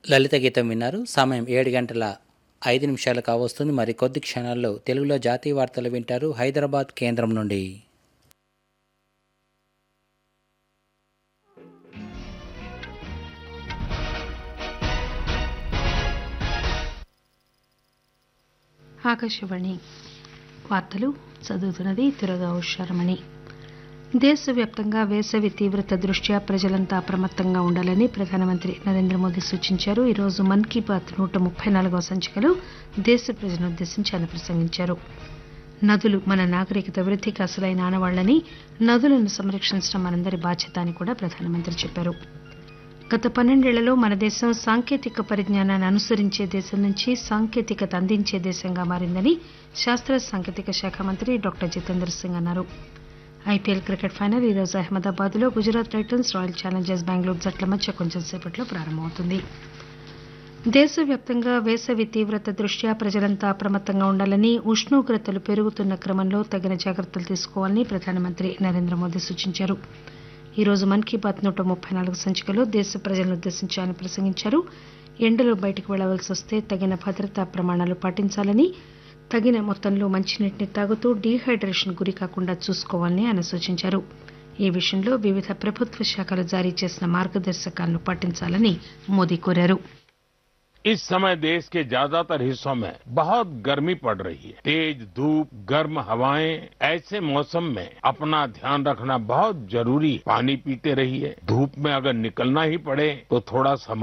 లలిత గీతం విన్నారు సమయం ఏడు గంటల ఐదు నిమిషాలు కావస్తుంది మరి కొద్ది క్షణాల్లో తెలుగులో జాతీయ వార్తలు వింటారు హైదరాబాద్ కేంద్రం నుండి ఆకాశవాణి వార్తలు చదువుతున్నది తురగా ఉషారమణి దేశవ్యాప్తంగా వేసవి తీవ్రత దృష్ట్యా ప్రజలంతా అప్రమత్తంగా ఉండాలని ప్రధానమంత్రి నరేంద్ర మోదీ సూచించారు ఈరోజు మన్ కీ బాత్ నూట ముప్పై నాలుగవ సంచికలో దేశ ప్రజలను ఉద్దేశించి ఆయన ప్రసంగించారు నదులు మన నాగరికత వృద్ధికి అసలైన ఆనవాళ్లని నదులను సంరక్షించడం మనందరి బాధ్యత అని కూడా ప్రధానమంత్రి చెప్పారు గత పన్నెండేళ్లలో మన దేశం సాంకేతిక పరిజ్ఞానాన్ని అనుసరించే దేశం నుంచి సాంకేతికత అందించే దేశంగా మారిందని శాస్త్ర సాంకేతిక శాఖ మంత్రి డాక్టర్ జితేంద్ర సింగ్ అన్నారు ఐపీఎల్ క్రికెట్ ఫైనల్ ఈరోజు అహ్మదాబాద్ లో Gujarat Titans Royal Challengers Bengaluru జట్ల మధ్య కొంచెం సేపట్లో ప్రారంభమవుతుంది దేశవ్యాప్తంగా వేసవి తీవ్రత దృష్ట్యా ప్రజలంతా అప్రమత్తంగా ఉండాలని ఉష్ణోగ్రతలు పెరుగుతున్న క్రమంలో తగిన జాగ్రత్తలు తీసుకోవాలని ప్రధానమంత్రి నరేంద్ర మోదీ సూచించారు ఈ రోజు మన్ కీ బాత్ నూట ముప్పై నాలుగు సంచికలో దేశ ప్రజలను ఉద్దేశించి ఆయన ప్రసంగించారు ఎండలో బయటకు వెళ్లవలసి వస్తే తగిన భద్రతా ప్రమాణాలు పాటించాలని తగిన మొత్తంలో మంచినీటిని తాగుతూ డీహైడ్రేషన్ గురి కాకుండా చూసుకోవాలని ఆయన సూచించారు ఈ విషయంలో వివిధ ప్రభుత్వ శాఖలు జారీ చేసిన మార్గదర్శకాలను పాటించాలని మోదీ కోరారు इस समय देश के ज्यादातर हिस्सों में बहुत गर्मी पड़ रही है तेज धूप गर्म हवाएं ऐसे मौसम में अपना ध्यान रखना बहुत जरूरी है पानी पीते रहिए धूप में अगर निकलना ही पड़े तो थोड़ा समय